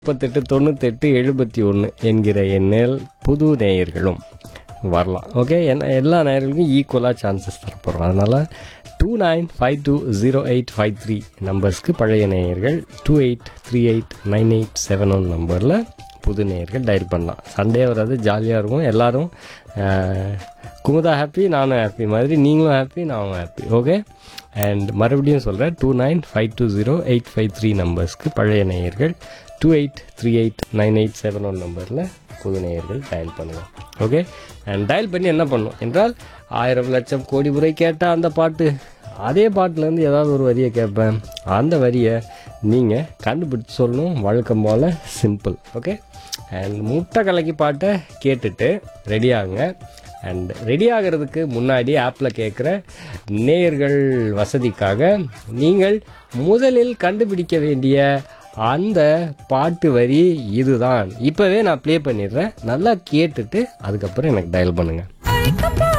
முப்பத்தெட்டு தொண்ணூத்தெட்டு எழுபத்தி ஒன்று என்கிற எண்ணில் புது நேயர்களும் வரலாம் ஓகே என்ன எல்லா நேயர்களுக்கும் ஈக்குவலாக சான்சஸ் தரப்போகிறோம் அதனால் two nine five two zero eight five three நம்பர்ஸ்க்கு பழைய நேயர்கள் two eight three eight nine eight seven one நம்பரில் புது நேயர்கள் டயல் பண்ணலாம் சண்டே வராது ஜாலியாக இருக்கும் எல்லோரும் குமுதா ஹாப்பி நானும் ஹாப்பி மாதிரி நீங்களும் ஹாப்பி நானும் ஹாப்பி ஓகே அண்ட் மறுபடியும் சொல்கிறேன் two nine five two zero eight five three நம்பர்ஸ்க்கு பழைய நேயர்கள் two eight three eight nine eight seven one நம்பரில் புது நேயர்கள் டயல் பண்ணுங்கள் ஓகே அண்ட் டயல் பண்ணி என்ன பண்ணும் என்றால் ஆயிரம் லட்சம் கோடி முறை கேட்ட அந்த பாட்டு அதே பாட்டுலேருந்து ஏதாவது ஒரு வரியை கேட்பேன் அந்த வரியை நீங்கள் கண்டுபிடிச்சு சொல்லணும் வழக்கம் போல் சிம்பிள் ஓகே அண்ட் முட்டை கலக்கி பாட்டை கேட்டுட்டு ரெடி ஆகுங்க அண்ட் ரெடி ஆகிறதுக்கு முன்னாடி ஆப்பில் கேட்குற நேயர்கள் வசதிக்காக நீங்கள் முதலில் கண்டுபிடிக்க வேண்டிய அந்த பாட்டு வரி இதுதான் இப்போவே நான் ப்ளே பண்ணிடுறேன் நல்லா கேட்டுட்டு அதுக்கப்புறம் எனக்கு டயல் பண்ணுங்கள் அழைக்கப்பா